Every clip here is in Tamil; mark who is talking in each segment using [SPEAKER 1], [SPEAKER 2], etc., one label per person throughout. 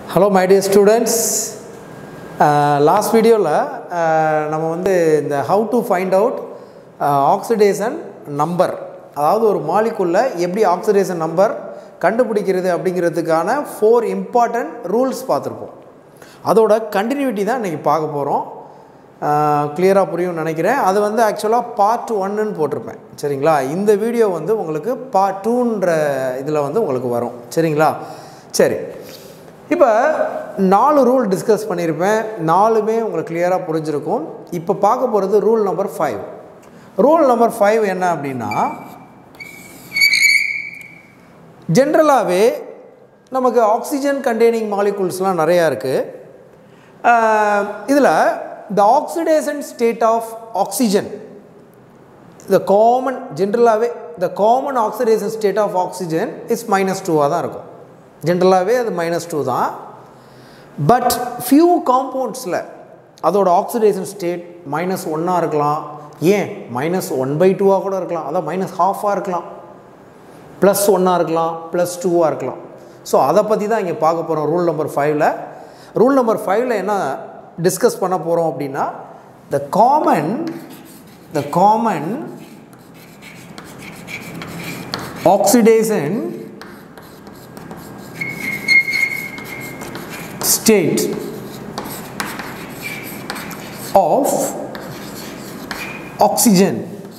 [SPEAKER 1] hello my dear students last வீடியோவில் நம்ம வந்து இந்த how to find out oxidation number அதாவது ஒரு மாலிக்குள்ள எப்படி ஆக்சிடேஷன் நம்பர் கண்டுபிடிக்கிறது அப்படிங்கிறதுக்கான ஃபோர் இம்பார்ட்டண்ட் ரூல்ஸ் பார்த்துருப்போம் அதோட கண்டினியூட்டி தான் இன்றைக்கி பார்க்க போகிறோம் கிளியராக புரியும்னு நினைக்கிறேன் அது வந்து ஆக்சுவலாக பார்ட் ஒன்னுன்னு போட்டிருப்பேன் சரிங்களா இந்த வீடியோ வந்து உங்களுக்கு பார்ட் டூன்ற இதில் வந்து உங்களுக்கு வரும் சரிங்களா சரி இப்போ நாலு ரூல் டிஸ்கஸ் பண்ணியிருப்பேன் நாலுமே உங்களுக்கு கிளியராக புரிஞ்சிருக்கும் இப்போ பார்க்க போகிறது rule number five rule number five என்ன அப்படின்னா ஜென்ரலாகவே நமக்கு ஆக்சிஜன் கண்டெய்னிங் மாலிகூல்ஸ்லாம் நிறையா இருக்குது இதில் the oxidation state of oxygen the common ஜென்ரலாகவே the common oxidation state of oxygen is minus டூவாக தான் இருக்கும் ஜென்ரலாகவே அது மைனஸ் டூ தான் பட் ஃபியூ காம்பவுண்ட்ஸில் அதோட ஆக்சிடேஷன் ஸ்டேட் மைனஸ் ஒன்னாக இருக்கலாம் ஏன் மைனஸ் ஒன் பை டூவாக கூட இருக்கலாம் அதான் மைனஸ் ஹாஃபாக இருக்கலாம் ப்ளஸ் ஒன்னாக இருக்கலாம் ப்ளஸ் டூவாக இருக்கலாம் ஸோ அதை பற்றி தான் இங்கே பார்க்க போகிறோம் ரூல் நம்பர் ஃபைவ்ல ரூல் நம்பர் ஃபைவ்ல என்ன டிஸ்கஸ் பண்ண போகிறோம் அப்படின்னா the common the common oxidation state of oxygen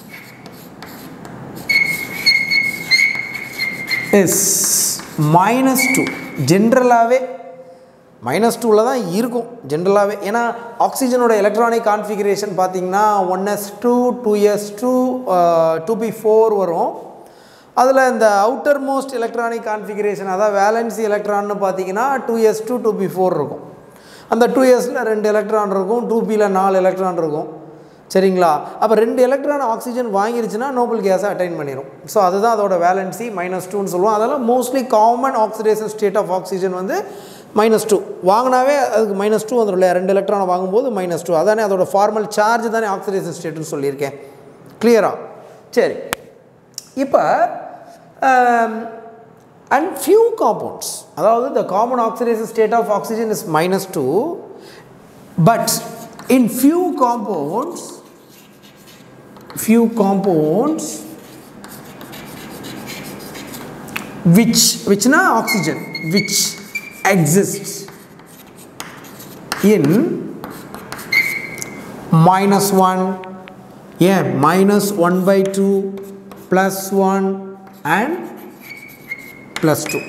[SPEAKER 1] is minus 2 ஜென்ரலாகவே மைனஸ் டூவில் தான் இருக்கும் ஜென்ரலாகவே ஏன்னா ஆக்சிஜனோட எலக்ட்ரானிக் கான்ஃபிகரேஷன் பார்த்தீங்கன்னா one S two two S two two P four வரும் அதில் இந்த அவுட்டர் மோஸ்ட் எலக்ட்ரானிக் கான்ஃபிகரேஷன் அதாவது வேலன்சி எலக்ட்ரான்னு பார்த்தீங்கன்னா two S two two P four இருக்கும் அந்த டூ எஸில் ரெண்டு எலக்ட்ரான் இருக்கும் டூ பியில் நாலு எலக்ட்ரான் இருக்கும் சரிங்களா அப்போ ரெண்டு எலக்ட்ரான் ஆக்சிஜன் வாங்கிருச்சுன்னா நோபல் கேஸை அட்டைன் பண்ணிடும் ஸோ அதுதான் அதோட வேலன்சி மைனஸ் டூன்னு சொல்லுவோம் அதெல்லாம் mostly common oxidation state of oxygen வந்து மைனஸ் டூ வாங்கினாவே அதுக்கு மைனஸ் டூ வந்துடும் இல்லையா ரெண்டு எலக்ட்ரானை வாங்கும்போது மைனஸ் டூ அதானே அதோட ஃபார்மல் சார்ஜ் தானே ஆக்சிடேஷன் ஸ்டேட்டுன்னு சொல்லியிருக்கேன் கிளியரா சரி இப்போ அண்ட் ஃபியூ காம்பவுண்ட்ஸ் அதாவது the common oxidation state of oxygen is minus two but in few compounds few compounds which which na oxygen which exists in minus 1 yeah minus 1 by 2 plus 1 and plus 2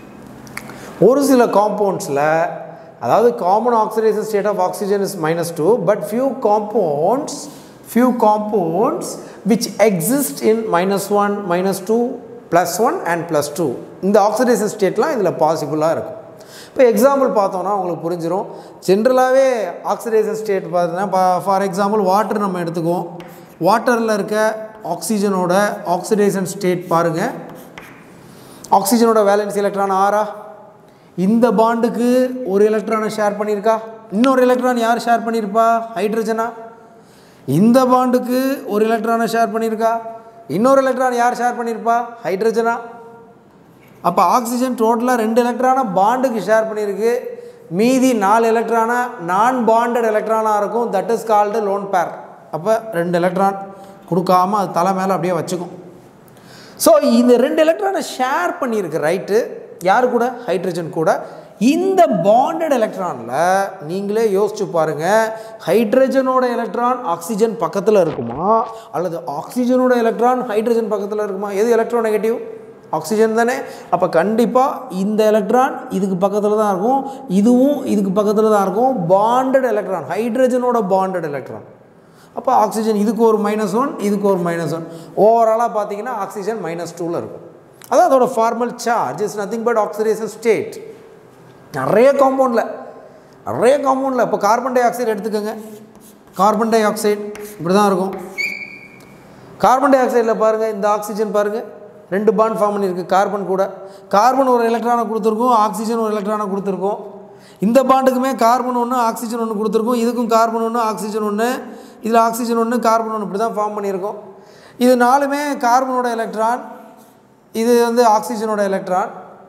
[SPEAKER 1] ஒரு சில காம்பவுண்ட்ஸில் அதாவது common oxidation state of oxygen is minus two but few compounds few compounds which exist in minus 1, minus 2, plus 1 and plus 2 இந்த ஆக்சிடேஷன் ஸ்டேட்லாம் இதில் பாசிபிளாக இருக்கும் இப்போ எக்ஸாம்பிள் பார்த்தோன்னா உங்களுக்கு புரிஞ்சிடும் ஜென்ரலாகவே ஆக்சிடேஷன் ஸ்டேட் பார்த்தீங்கன்னா ஃபார் எக்ஸாம்பிள் வாட்டர் நம்ம எடுத்துக்குவோம் வாட்டரில் இருக்க ஆக்சிஜனோட ஆக்சிடேஷன் ஸ்டேட் பாருங்கள் ஆக்சிஜனோட வேலன்ஸ் எலக்ட்ரான் ஆறா இந்த பாண்டுக்கு ஒரு எலக்ட்ரானை ஷேர் பண்ணியிருக்கா இன்னொரு எலக்ட்ரான் யார் ஷேர் பண்ணியிருப்பா ஹைட்ரஜனா இந்த பாண்டுக்கு ஒரு எலக்ட்ரானை ஷேர் பண்ணியிருக்கா இன்னொரு எலக்ட்ரான் யார் ஷேர் பண்ணியிருப்பா ஹைட்ரஜனா அப்போ ஆக்சிஜன் டோட்டலாக ரெண்டு எலக்ட்ரானை பாண்டுக்கு ஷேர் பண்ணியிருக்கு மீதி நாலு எலக்ட்ரானா நான் பாண்டட் எலக்ட்ரானாக இருக்கும் that is called lone pair அப்போ ரெண்டு எலக்ட்ரான் கொடுக்காம அது தலை மேலே அப்படியே வச்சுக்கும் ஸோ இந்த ரெண்டு எலக்ட்ரானை ஷேர் பண்ணியிருக்கு ரைட்டு யார் கூட ஹைட்ரஜன் கூட இந்த பாண்டட் எலக்ட்ரானில் நீங்களே யோசிச்சு பாருங்கள் ஹைட்ரஜனோட எலக்ட்ரான் ஆக்சிஜன் பக்கத்தில் இருக்குமா அல்லது ஆக்சிஜனோட எலக்ட்ரான் ஹைட்ரஜன் பக்கத்தில் இருக்குமா எது எலக்ட்ரோ நெகட்டிவ் ஆக்சிஜன் தானே அப்போ கண்டிப்பாக இந்த எலக்ட்ரான் இதுக்கு பக்கத்தில் தான் இருக்கும் இதுவும் இதுக்கு பக்கத்தில் தான் இருக்கும் பாண்டட் எலக்ட்ரான் ஹைட்ரஜனோட பாண்டட் எலக்ட்ரான் அப்போ ஆக்சிஜன் இதுக்கு ஒரு மைனஸ் ஒன் இதுக்கு ஒரு மைனஸ் ஒன் ஓவராலாக பார்த்தீங்கன்னா ஆக்சிஜன் மைனஸ் டூவில் இருக்கும் அதான் அதோட formal charge is nothing but oxidation state நிறைய காம்பவுண்டில் நிறைய காம்பவுண்டில் இப்போ கார்பன் டை ஆக்சைடு எடுத்துக்கோங்க கார்பன் டை ஆக்சைடு இப்படி தான் இருக்கும் கார்பன் டை ஆக்சைடில் பாருங்கள் இந்த ஆக்சிஜன் பாருங்கள் ரெண்டு பாண்ட் ஃபார்ம் பண்ணியிருக்கு கார்பன் கூட கார்பன் ஒரு எலக்ட்ரானை கொடுத்துருக்கோம் ஆக்சிஜன் ஒரு எலக்ட்ரானை கொடுத்துருக்கோம் இந்த பாண்டுக்குமே கார்பன் ஒன்று ஆக்சிஜன் ஒன்று கொடுத்துருக்கோம் இதுக்கும் கார்பன் ஒன்று ஆக்சிஜன் ஒன்று இதில் ஆக்சிஜன் ஒன்று கார்பன் ஒன்று இப்படி தான் ஃபார்ம் பண்ணியிருக்கோம் இது நாலுமே கார்பனோட எலக்ட்ரான் இது வந்து ஆக்சிஜனோட எலக்ட்ரான்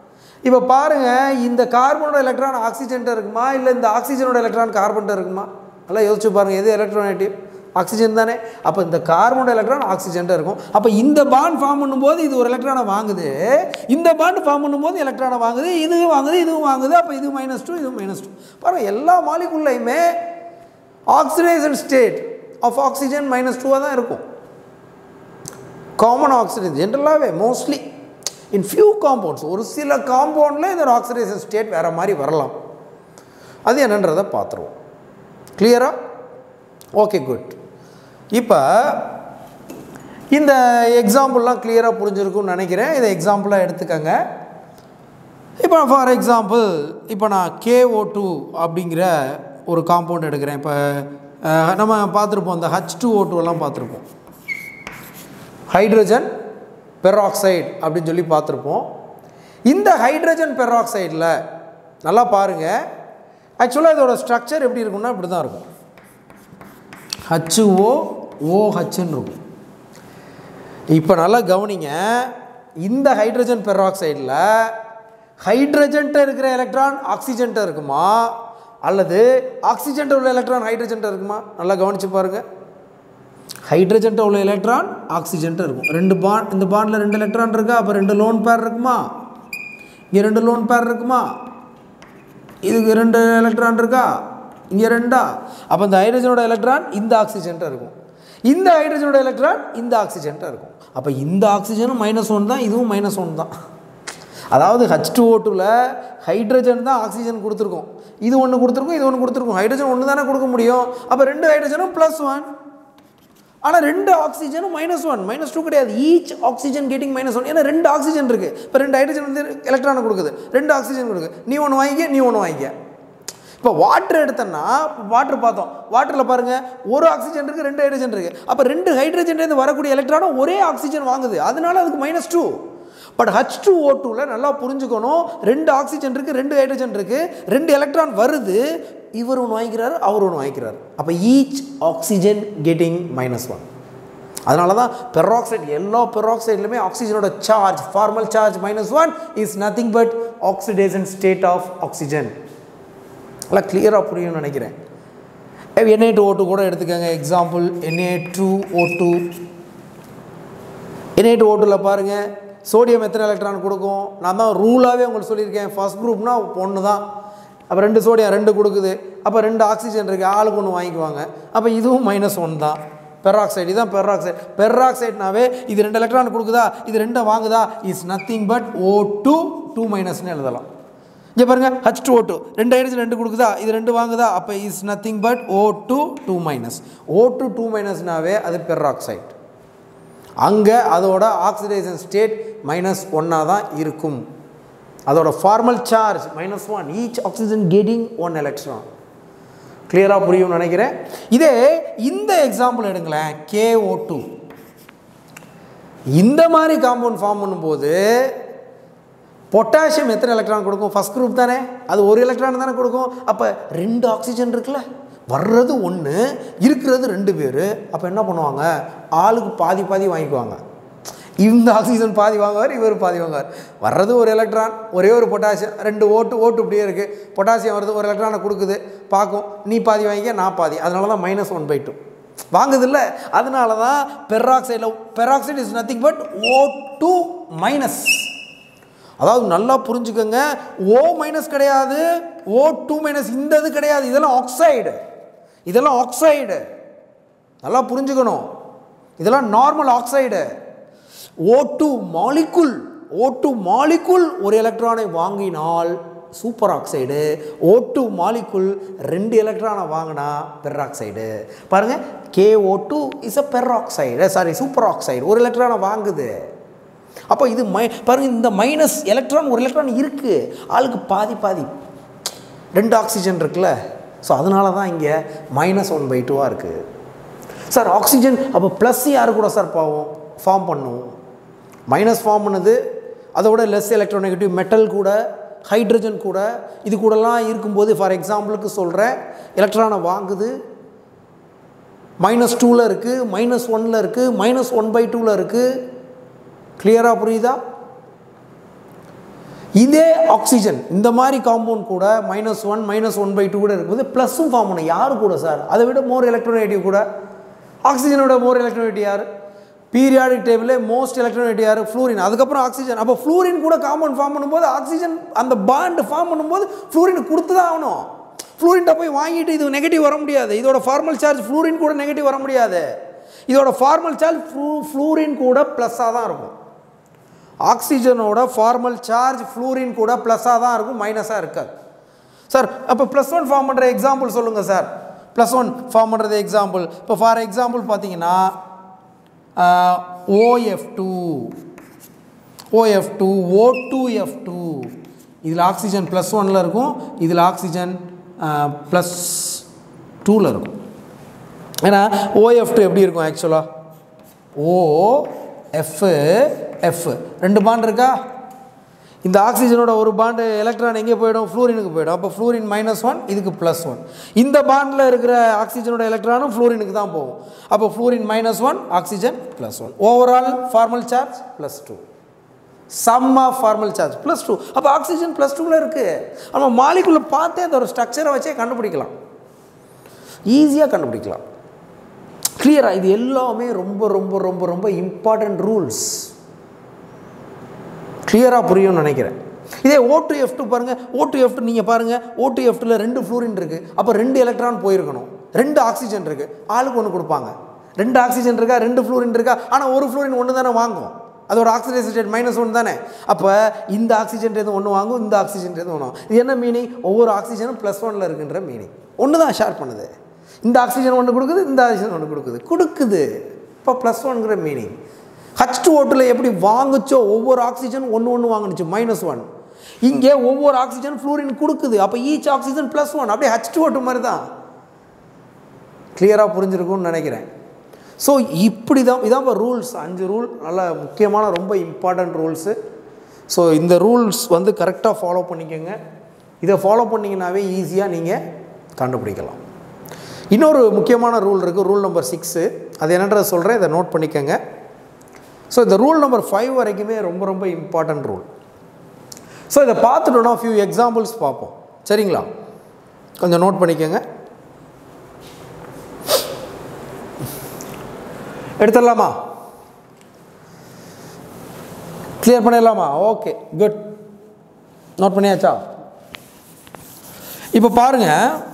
[SPEAKER 1] இப்போ பாருங்கள் இந்த கார்பனோட எலக்ட்ரான் ஆக்சிஜன்ட்ட இருக்குமா இல்லை இந்த ஆக்சிஜனோட எலக்ட்ரான் கார்பன்ட்ட இருக்குமா நல்லா யோசிச்சு பாருங்கள் எது எலக்ட்ரோநேட்டிவ் ஆக்சிஜன் தானே அப்போ இந்த கார்பனோட எலக்ட்ரான் ஆக்சிஜன்ட்ட இருக்கும் அப்போ இந்த பாண்ட் ஃபார்ம் பண்ணும்போது இது ஒரு எலக்ட்ரானை வாங்குது இந்த பாண்ட் ஃபார்ம் பண்ணும்போது எலக்ட்ரானை வாங்குது இதுவும் வாங்குது இதுவும் வாங்குது அப்போ இது மைனஸ் டூ இது மைனஸ் டூ பாருங்கள் எல்லா மாலிகுல்லையுமே oxidation state of oxygen minus டூவாக தான் இருக்கும் காமன் ஆக்சிடைஸ் ஜென்ரலாகவே மோஸ்ட்லி இன் ஃபியூ காம்பவுண்ட்ஸ் ஒரு சில காம்பவுண்டில் இந்த ஆக்சிடைசன் ஸ்டேட் வேறு மாதிரி வரலாம் அது என்னன்றதை பார்த்துருவோம் கிளியரா ஓகே குட் இப்போ இந்த எக்ஸாம்பிள்லாம் கிளியராக புரிஞ்சிருக்கும்னு நினைக்கிறேன் இதை எக்ஸாம்பிளாக எடுத்துக்கங்க இப்போ ஃபார் எக்ஸாம்பிள் இப்போ நான் கேஓ டூ அப்படிங்கிற ஒரு காம்பவுண்ட் எடுக்கிறேன் இப்போ அஹ், நம்ம பார்த்துருப்போம் இந்த ஹச் டூ ஓ எல்லாம் பார்த்துருப்போம் ஹைட்ரஜன் பெராக்சைடு அப்படின்னு சொல்லி பார்த்துருப்போம் இந்த ஹைட்ரஜன் பெராக்சைடில் நல்லா பாருங்கள் ஆக்சுவலாக இதோட ஸ்ட்ரக்சர் எப்படி இருக்கும்னா இப்படி தான் இருக்கும் ஹச்ஓ ஓஹெச்ன்னு இருக்கும் இப்போ நல்லா கவனிங்க இந்த ஹைட்ரஜன் பெராக்சைடில் ஹைட்ரஜன்ட்ட இருக்கிற எலக்ட்ரான் ஆக்சிஜன்ட்ட இருக்குமா அல்லது ஆக்சிஜன்ட்ட உள்ள எலக்ட்ரான் ஹைட்ரஜன்ட்ட இருக்குமா நல்லா கவனிச்சு பாருங்கள் ஹைட்ரஜன்ட்ட உள்ள எலக்ட்ரான் ஆக்சிஜன்ட்ட இருக்கும் ரெண்டு பாண்ட் இந்த பாண்டில் ரெண்டு எலக்ட்ரான் இருக்கா அப்போ ரெண்டு லோன் பேர் இருக்குமா இங்கே ரெண்டு லோன் பேர் இருக்குமா இதுக்கு ரெண்டு எலக்ட்ரான் இருக்கா இங்கே ரெண்டா அப்போ இந்த ஹைட்ரஜனோட எலக்ட்ரான் இந்த ஆக்சிஜன்ட்ட இருக்கும் இந்த ஹைட்ரஜனோட எலக்ட்ரான் இந்த ஆக்சிஜன்ட்ட இருக்கும் அப்போ இந்த ஆக்சிஜனும் மைனஸ் ஒன் தான் இதுவும் மைனஸ் ஒன் தான் அதாவது ஹச் டூ ஓ டூவில் ஹைட்ரஜன் தான் ஆக்சிஜன் கொடுத்துருக்கோம் இது ஒன்று கொடுத்துருக்கும் இது ஒன்று கொடுத்துருக்கும் ஹைட்ரஜன் ஒன்று தானே கொடுக்க முடியும் அப்போ ரெண்டு ஹைட்ரஜனும் ப்ளஸ் ஒன் ஆனால் ரெண்டு ஆக்சிஜனும் மைனஸ் ஒன் மைனஸ் டூ கிடையாது each oxygen getting minus one ஏன்னா ரெண்டு ஆக்சிஜன் இருக்குது இப்போ ரெண்டு ஹைட்ரஜன் வந்து எலக்ட்ரானை கொடுக்குது ரெண்டு ஆக்சிஜன் கொடுக்குது நீ ஒன்று வாங்கிக்க நீ ஒன்று வாங்கிக்க இப்போ வாட்டர் எடுத்தோன்னா வாட்டர் பார்த்தோம் வாட்டரில் பாருங்கள் ஒரு ஆக்சிஜன் இருக்குது ரெண்டு ஹைட்ரஜன் இருக்குது அப்போ ரெண்டு ஹைட்ரஜன்லேருந்து வரக்கூடிய எலக்ட்ரானும் ஒரே ஆக்சிஜன் வாங்குது அதனால அதுக்கு minus two but H two O டூவில் நல்லா புரிஞ்சுக்கணும் ரெண்டு ஆக்சிஜன் இருக்குது ரெண்டு ஹைட்ரஜன் இருக்குது ரெண்டு எலக்ட்ரான் வருது இவர் ஒன்று வாங்கிக்கிறாரு அவர் ஒன்று வாங்கிக்கிறாரு அப்போ each oxygen getting minus one அதனால தான் பெராக்சைடு எல்லா பெராக்சைட்லையுமே ஆக்சிஜனோட charge formal charge minus one is nothing but oxidation state of oxygen நல்லா கிளியராக புரியும்னு நினைக்கிறேன் என்ஏ டூ ஓ டூ கூட எடுத்துக்கோங்க example NA two O two NA two O டூவில் பாருங்கள் சோடியம் எத்தனை எலக்ட்ரான் கொடுக்கும் நான் தான் ரூலாகவே உங்களுக்கு சொல்லியிருக்கேன் ஃபர்ஸ்ட் குரூப்னா ஒன்று தான் அப்போ ரெண்டு சோடியம் ரெண்டு கொடுக்குது அப்போ ரெண்டு ஆக்சிஜன் இருக்குது ஆளுக்கு ஒன்று வாங்கிக்குவாங்க அப்போ இதுவும் மைனஸ் ஒன் தான் பெராக்சைடு இதுதான் பெராக்சைடு பெராக்சைட்னாவே இது ரெண்டு எலக்ட்ரான் கொடுக்குதா இது ரெண்டை வாங்குதா is nothing but O two two மைனஸ்னு எழுதலாம் இங்கே பாருங்க ஹச் டூ ஓ டூ ரெண்டு ஹைட்ரஜன் ரெண்டு கொடுக்குதா இது ரெண்டு வாங்குதா அப்போ is nothing but O two two minus O two two மைனஸ்னாவே அது பெராக்சைட் அங்கே அதோட ஆக்சிடைசன் ஸ்டேட் மைனஸ் ஒன்னாக தான் இருக்கும் அதோட formal charge minus one each oxygen getting one electron கிளியராக புரியும்னு நினைக்கிறேன் இதே இந்த எக்ஸாம்பிள் எடுங்களேன் கேஓ டூ இந்த மாதிரி காம்பவுண்ட் ஃபார்ம் பண்ணும்போது பொட்டாசியம் எத்தனை எலக்ட்ரான் கொடுக்கும் ஃபர்ஸ்ட் குரூப் தானே அது ஒரு எலக்ட்ரான் தானே கொடுக்கும் அப்போ ரெண்டு ஆக்சிஜன் இருக்குல்ல வர்றது ஒன்று இருக்கிறது ரெண்டு பேர் அப்போ என்ன பண்ணுவாங்க ஆளுக்கு பாதி பாதி வாங்கிக்குவாங்க இந்த ஆக்சிஜன் பாதி வாங்குவார் இவர் பாதி வாங்குவார் வர்றது ஒரு எலக்ட்ரான் ஒரே ஒரு பொட்டாசியம் ரெண்டு ஓட்டு ஓட்டு இப்படியே இருக்குது பொட்டாசியம் வருது ஒரு எலக்ட்ரானை கொடுக்குது பார்க்கும் நீ பாதி வாங்கிக்க நான் பாதி அதனால தான் மைனஸ் ஒன் பை டூ வாங்குதில்ல அதனால தான் பெராக்சைடில் peroxide is nothing but O two minus அதாவது நல்லா புரிஞ்சுக்கோங்க ஓ மைனஸ் கிடையாது ஓ டூ மைனஸ் இந்த இது கிடையாது இதெல்லாம் ஆக்சைடு இதெல்லாம் ஆக்சைடு நல்லா புரிஞ்சுக்கணும் இதெல்லாம் normal oxide O two molecule O two molecule ஒரு எலக்ட்ரானை வாங்கினால் super oxide O two molecule ரெண்டு எலக்ட்ரானை வாங்கினா பெராக்சைடு பாருங்கள் K O two is a peroxide sorry super oxide ஒரு எலக்ட்ரானை வாங்குது அப்போ இது மை பாருங்க இந்த மைனஸ் எலக்ட்ரான் ஒரு எலக்ட்ரான் இருக்குது ஆளுக்கு பாதி பாதி ரெண்டு ஆக்சிஜன் இருக்குல்ல ஸோ அதனால தான் இங்கே மைனஸ் ஒன் பை டூவாக இருக்குது சார் ஆக்சிஜன் அப்போ ப்ளஸ் யாரு கூட சார் பாவோம் ஃபார்ம் பண்ணும் மைனஸ் ஃபார்ம் பண்ணுது அதோட லெஸ் எலக்ட்ரோநெகட்டிவ் மெட்டல் கூட ஹைட்ரஜன் கூட இது கூடலாம் இருக்கும்போது ஃபார் எக்ஸாம்பிளுக்கு சொல்கிறேன் எலக்ட்ரானை வாங்குது மைனஸ் டூவில் இருக்குது மைனஸ் ஒனில் இருக்குது மைனஸ் ஒன் பை டூவில் இருக்குது கிளியராக புரியுதா இதே ஆக்சிஜன் இந்த மாதிரி காம்பவுண்ட் கூட minus one minus one by two கூட இருக்கும்போது ப்ளஸ்ஸும் ஃபார்ம் பண்ணும் யார் கூட சார் அதை விட மோர் எலக்ட்ரோநேட்டிவ் கூட ஆக்சிஜனோட மோர் எலக்ட்ரோநேட்டிவ் யார் பீரியாடிக் டேபிளே மோஸ்ட் எலக்ட்ரோநேட்டிவ் யார் ஃப்ளூரின் அதுக்கப்புறம் ஆக்சிஜன் அப்போ ஃப்ளூரின் கூட காம்பவுண்ட் ஃபார்ம் பண்ணும்போது ஆக்சிஜன் அந்த பாண்ட் ஃபார்ம் பண்ணும்போது ஃப்ளூரின் கொடுத்து தான் ஆகணும் ஃப்ளூரின்ட்ட போய் வாங்கிட்டு இது நெகட்டிவ் வர முடியாது இதோட ஃபார்மல் சார்ஜ் ஃப்ளூரின் கூட நெகட்டிவ் வர முடியாது இதோட ஃபார்மல் சார்ஜ் ஃப்ளூ ஃப்ளூரின் கூட ப்ளஸ்ஸாக தான் இருக்கும் ஆக்சிஜனோட ஃபார்மல் சார்ஜ் ஃப்ளூரின் கூட ப்ளஸ்ஸாக தான் இருக்கும் மைனஸாக இருக்காது சார் அப்போ ப்ளஸ் ஒன் ஃபார்ம் பண்ணுற எக்ஸாம்பிள் சொல்லுங்கள் சார் ப்ளஸ் ஒன் ஃபார்ம் பண்ணுறது எக்ஸாம்பிள் இப்போ ஃபார் எக்ஸாம்பிள் பார்த்தீங்கன்னா O F two O F two O two F two இதில் ஆக்சிஜன் ப்ளஸ் ஒனில் இருக்கும் இதில் ஆக்சிஜன் ப்ளஸ் டூவில் இருக்கும் ஏன்னா ஓஎஃப் டூ எப்படி இருக்கும் ஆக்சுவலாக ஓ எஃப் எஃப் ரெண்டு பாண்ட் இருக்கா இந்த ஆக்சிஜனோட ஒரு பாண்டு எலக்ட்ரான் எங்கே போயிடும் ஃப்ளூரினுக்கு போயிடும் அப்போ ஃப்ளூரின் மைனஸ் ஒன் இதுக்கு ப்ளஸ் ஒன் இந்த பாண்டில் இருக்கிற ஆக்சிஜனோட எலக்ட்ரானும் ஃப்ளூரினுக்கு தான் போகும் அப்போ fluorine minus one oxygen plus one overall formal charge plus two sum of formal charge plus two அப்போ ஆக்சிஜன் ப்ளஸ் டூவில் இருக்குது நம்ம மாலிகுலை பார்த்தே அதோட ஸ்ட்ரக்சரை வச்சே கண்டுபிடிக்கலாம் ஈஸியாக கண்டுபிடிக்கலாம் கிளியராக இது எல்லாமே ரொம்ப ரொம்ப ரொம்ப ரொம்ப இம்பார்ட்டண்ட் ரூல்ஸ் கிளியராக புரியும்னு நினைக்கிறேன் இதே ஓ டு எஃப் டூ பாருங்கள் ஓ டு எஃப் டூ நீங்கள் பாருங்கள் ஓ டு எஃப் டூவில் ரெண்டு ஃப்ளூரின் இருக்குது அப்போ ரெண்டு எலக்ட்ரான் போயிருக்கணும் ரெண்டு ஆக்சிஜன் இருக்குது ஆளுக்கு ஒன்று கொடுப்பாங்க ரெண்டு ஆக்சிஜன் இருக்கா ரெண்டு ஃப்ளூரின் இருக்கா ஆனால் ஒரு ஃப்ளூரின் ஒன்று தானே வாங்கும் அதோட ஆக்சிஜன் ஸ்டேட் மைனஸ் ஒன் தானே அப்போ இந்த ஆக்சிஜன்றது ஒன்று வாங்கும் இந்த ஆக்சிஜன்றது ஒன்று வாங்கும் இது என்ன மீனிங் ஒவ்வொரு ஆக்சிஜனும் ப்ளஸ் ஒனில் இருக்குன்ற மீனிங் ஒன்று தான் ஷேர் பண்ணுது இந்த ஆக்சிஜன் ஒன்று கொடுக்குது இந்த ஆக்சிஜன் ஒன்று கொடுக்குது கொடுக்குது இப்போ ப்ளஸ் ஒன்கிற மீனிங் ஹச் டூ ஓட்டில் எப்படி வாங்குச்சோ ஒவ்வொரு ஆக்சிஜன் ஒன்று ஒன்று வாங்குனுச்சு மைனஸ் ஒன் இங்கே ஒவ்வொரு ஆக்சிஜன் ஃப்ளூரின் கொடுக்குது அப்போ ஈச் ஆக்சிஜன் ப்ளஸ் ஒன் அப்படியே ஹச் டூ ஓட்டு மாதிரி தான் கிளியராக புரிஞ்சிருக்கும்னு நினைக்கிறேன் ஸோ இப்படி தான் இதான் இப்போ ரூல்ஸ் அஞ்சு ரூல் நல்ல முக்கியமான ரொம்ப இம்பார்ட்டண்ட் ரூல்ஸு ஸோ இந்த ரூல்ஸ் வந்து கரெக்டாக ஃபாலோ பண்ணிக்கோங்க இதை ஃபாலோ பண்ணிங்கனாவே ஈஸியாக நீங்கள் கண்டுபிடிக்கலாம் இன்னொரு முக்கியமான ரூல் இருக்குது ரூல் நம்பர் சிக்ஸு அது என்னன்றதை சொல்கிறேன் இதை நோட் பண்ணிக்கோங்க ஸோ இந்த ரூல் நம்பர் ஃபைவ் வரைக்குமே ரொம்ப ரொம்ப இம்பார்ட்டண்ட் ரூல் ஸோ இதை பார்த்துட்டோன்னா ஃபியூ எக்ஸாம்பிள்ஸ் பார்ப்போம் சரிங்களா கொஞ்சம் நோட் பண்ணிக்கோங்க எடுத்துடலாமா கிளியர் பண்ணிடலாமா ஓகே குட் நோட் பண்ணியாச்சா இப்போ பாருங்க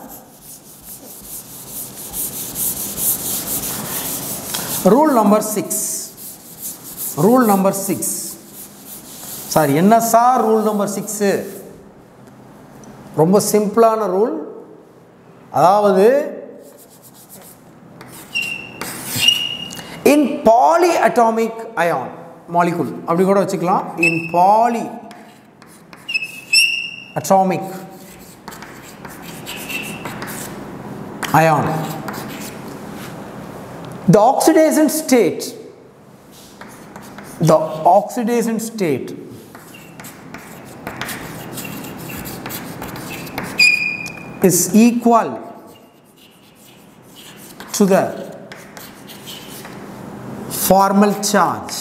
[SPEAKER 1] rule number six rule number six sir என்ன சார் ரூல் நம்பர் சிக்ஸு ரொம்ப சிம்பிளான ரூல் அதாவது in polyatomic ion molecule அப்படி கூட வச்சுக்கலாம் in polyatomic ion the oxidation state the oxidation state is equal to the formal charge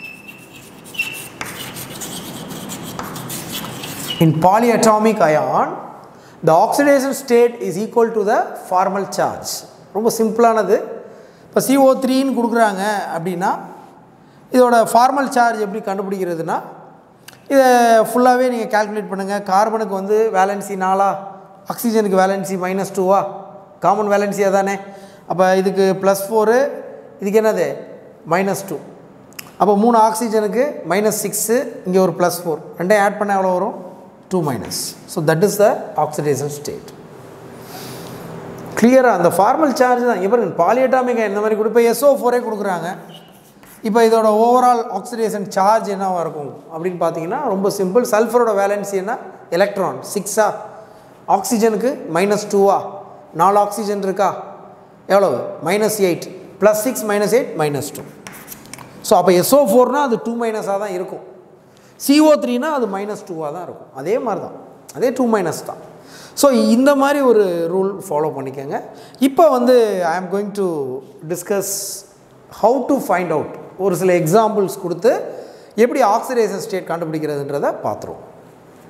[SPEAKER 1] in polyatomic ion the oxidation state is equal to the formal charge ரொம்ப சிம்பிளானது இப்போ சிஓ த்ரீன்னு கொடுக்குறாங்க அப்படின்னா இதோட ஃபார்மல் சார்ஜ் எப்படி கண்டுபிடிக்கிறதுனா இதை ஃபுல்லாகவே நீங்கள் கால்குலேட் பண்ணுங்கள் கார்பனுக்கு வந்து வேலன்சி நாலா ஆக்சிஜனுக்கு வேலன்சி மைனஸ் டூவா காமன் வேலன்சியாக தானே அப்போ இதுக்கு ப்ளஸ் ஃபோரு இதுக்கு என்னது மைனஸ் டூ அப்போ மூணு ஆக்சிஜனுக்கு மைனஸ் சிக்ஸு இங்கே ஒரு ப்ளஸ் ஃபோர் ரெண்டையும் ஆட் பண்ண எவ்வளோ வரும் two minus so that is the oxidation state கிளியராக அந்த ஃபார்மல் சார்ஜ் தான் இப்போ பாலியட்டாமிக் இந்த மாதிரி கூட இப்போ எஸ்ஓ ஃபோரே கொடுக்குறாங்க இப்போ இதோட ஓவரால் ஆக்சிடேஷன் சார்ஜ் என்னவாக இருக்கும் அப்படின்னு பார்த்தீங்கன்னா ரொம்ப சிம்பிள் சல்ஃபரோட வேலன்சி என்ன எலக்ட்ரான் சிக்ஸா ஆக்சிஜனுக்கு மைனஸ் டூவா நாலு ஆக்சிஜன் இருக்கா எவ்வளவு minus eight plus six minus eight minus two so அப்போ எஸ்ஓ ஃபோர்னால் அது டூ மைனஸாக தான் இருக்கும் சிஓ த்ரீனா அது மைனஸ் டூவாக தான் இருக்கும் அதே மாதிரி தான் அதே டூ மைனஸ் தான் ஸோ இந்த மாதிரி ஒரு ரூல் ஃபாலோ பண்ணிக்கோங்க இப்போ வந்து I am going to discuss how to find out ஒரு சில எக்ஸாம்பிள்ஸ் கொடுத்து எப்படி ஆக்சிடேஷன் ஸ்டேட் கண்டுபிடிக்கிறதுன்றதை பார்த்துருவோம்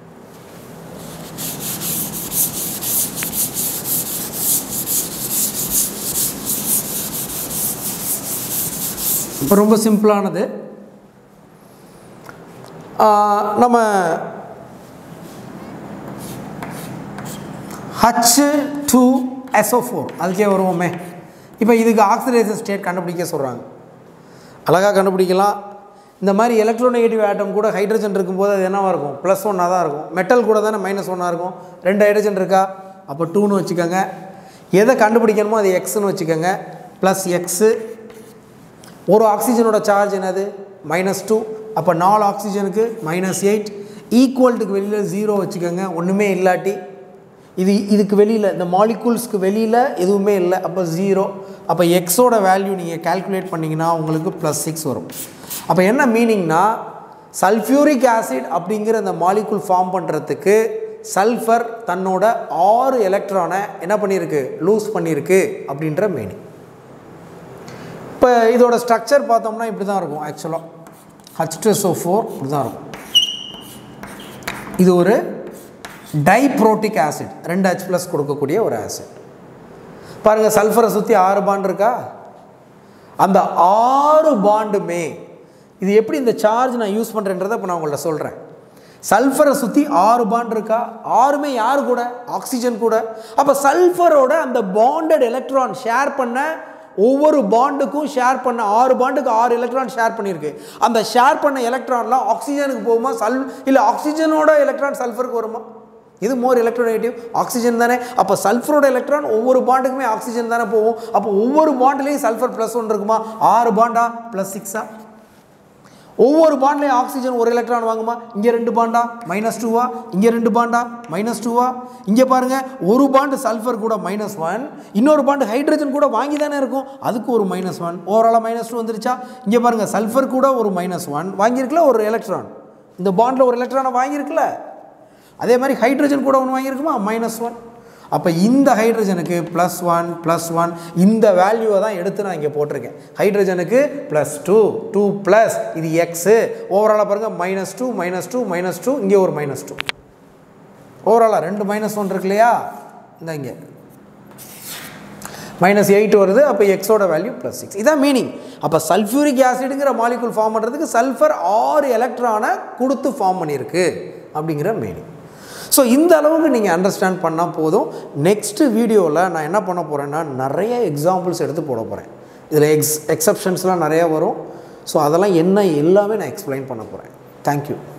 [SPEAKER 1] இப்போ ரொம்ப சிம்பிளானது ஆஹ் நம்ம ஹச் டூ எஸ்ஓ ஃபோர் அதுக்கே வருவோமே இப்போ இதுக்கு ஆக்சிடைசர் ஸ்டேட் கண்டுபிடிக்க சொல்கிறாங்க அழகாக கண்டுபிடிக்கலாம் இந்த மாதிரி எலக்ட்ரோநெகட்டிவ் ஆட்டம் கூட ஹைட்ரஜன் இருக்கும்போது அது என்னவாக இருக்கும் ப்ளஸ் ஒன்னாக தான் இருக்கும் மெட்டல் கூட தானே மைனஸ் ஒன்னாக இருக்கும் ரெண்டு ஹைட்ரஜன் இருக்கா அப்போ டூன்னு வச்சுக்கோங்க எதை கண்டுபிடிக்கணுமோ அது எக்ஸ்னு வச்சுக்கோங்க ப்ளஸ் எக்ஸு ஒரு ஆக்சிஜனோட சார்ஜ் என்னது மைனஸ் டூ அப்போ நாலு ஆக்சிஜனுக்கு மைனஸ் எயிட் ஈக்குவல்ட்டுக்கு வெளியில் ஜீரோ வச்சுக்கோங்க ஒன்றுமே இல்லாட்டி இது இதுக்கு வெளியில் இந்த மாலிகூல்ஸ்க்கு வெளியில் எதுவுமே இல்லை அப்போ ஜீரோ அப்போ எக்ஸோட வேல்யூ நீங்கள் கால்குலேட் பண்ணிங்கன்னா உங்களுக்கு ப்ளஸ் சிக்ஸ் வரும் அப்போ என்ன மீனிங்னா சல்ஃபியூரிக் ஆசிட் அப்படிங்கிற அந்த மாலிகூல் ஃபார்ம் பண்ணுறதுக்கு சல்ஃபர் தன்னோட ஆறு எலக்ட்ரானை என்ன பண்ணியிருக்கு லூஸ் பண்ணியிருக்கு அப்படின்ற மீனிங் இப்போ இதோட ஸ்ட்ரக்சர் பார்த்தோம்னா இப்படி தான் இருக்கும் ஆக்சுவலாக ஹச் டூ ஃபோர் இப்படி தான் இருக்கும் இது ஒரு டைப்ரோட்டிக் ஆசிட் ரெண்டு ஹச் ப்ளஸ் கொடுக்கக்கூடிய ஒரு ஆசிட் பாருங்கள் சல்ஃபரை சுற்றி ஆறு பாண்ட் இருக்கா அந்த ஆறு பாண்டுமே இது எப்படி இந்த சார்ஜ் நான் யூஸ் பண்ணுறேன்றதை இப்போ நான் உங்கள்ட்ட சொல்கிறேன் சல்ஃபரை சுற்றி ஆறு பாண்ட் இருக்கா ஆறுமே யார் கூட ஆக்சிஜன் கூட அப்போ சல்ஃபரோட அந்த பாண்டட் எலக்ட்ரான் ஷேர் பண்ண ஒவ்வொரு பாண்டுக்கும் ஷேர் பண்ண ஆறு பாண்டுக்கு ஆறு எலக்ட்ரான் ஷேர் பண்ணியிருக்கு அந்த ஷேர் பண்ண எலக்ட்ரான்லாம் ஆக்சிஜனுக்கு போகுமா சல் இல்லை ஆக்சிஜனோட எலக்ட்ரான் சல்ஃபருக்கு வருமா இது மோர் எலக்ட்ரோநெகட்டிவ் ஆக்சிஜன் தானே அப்போ சல்ஃபரோட எலக்ட்ரான் ஒவ்வொரு பாண்டுக்குமே ஆக்சிஜன் தானே போகும் அப்போ ஒவ்வொரு பாண்ட்லேயும் சல்ஃபர் ப்ளஸ் ஒன்று இருக்குமா ஆறு பாண்டா ப்ளஸ் சிக்ஸா ஒவ்வொரு பாண்ட்லேயும் ஆக்சிஜன் ஒரு எலக்ட்ரான் வாங்குமா இங்கே ரெண்டு பாண்டா மைனஸ் டூவா இங்கே ரெண்டு பாண்டா மைனஸ் டூவா இங்கே பாருங்கள் ஒரு பாண்டு சல்ஃபர் கூட மைனஸ் ஒன் இன்னொரு பாண்டு ஹைட்ரஜன் கூட வாங்கி தானே இருக்கும் அதுக்கு ஒரு மைனஸ் ஒன் ஓவராலாக மைனஸ் டூ வந்துருச்சா இங்கே பாருங்கள் சல்ஃபர் கூட ஒரு மைனஸ் ஒன் வாங்கியிருக்கல ஒரு எலக்ட்ரான் இந்த பாண்டில் ஒரு எலக்ட்ரானை வாங்கியிருக்கல அதே மாதிரி ஹைட்ரஜன் கூட ஒன்று வாங்கியிருக்குமா மைனஸ் ஒன் அப்போ இந்த ஹைட்ரஜனுக்கு ப்ளஸ் ஒன் ப்ளஸ் ஒன் இந்த வேல்யூவை தான் எடுத்து நான் இங்கே போட்டிருக்கேன் ஹைட்ரஜனுக்கு ப்ளஸ் டூ டூ ப்ளஸ் இது எக்ஸு ஓவராலாக பாருங்கள் minus two minus two minus two இங்கே ஒரு மைனஸ் டூ ஓவராலாக ரெண்டு மைனஸ் ஒன் இருக்கு இல்லையா இந்த இங்கே மைனஸ் எயிட் வருது அப்போ எக்ஸோட வேல்யூ ப்ளஸ் சிக்ஸ் இதான் மீனிங் அப்போ சல்ஃபியூரிக் ஆசிடுங்கிற மாலிகுல் ஃபார்ம் பண்ணுறதுக்கு சல்ஃபர் ஆறு எலக்ட்ரானை கொடுத்து ஃபார்ம் பண்ணியிருக்கு அப்படிங்கிற மீனிங் ஸோ இந்த அளவுக்கு நீங்கள் அண்டர்ஸ்டாண்ட் பண்ணால் போதும் நெக்ஸ்ட்டு வீடியோவில் நான் என்ன பண்ண போகிறேன்னா நிறைய எக்ஸாம்பிள்ஸ் எடுத்து போட போகிறேன் இதில் எக்ஸ் எக்ஸப்ஷன்ஸ்லாம் நிறையா வரும் ஸோ அதெல்லாம் என்ன எல்லாமே நான் எக்ஸ்பிளைன் பண்ண போகிறேன் தேங்க்யூ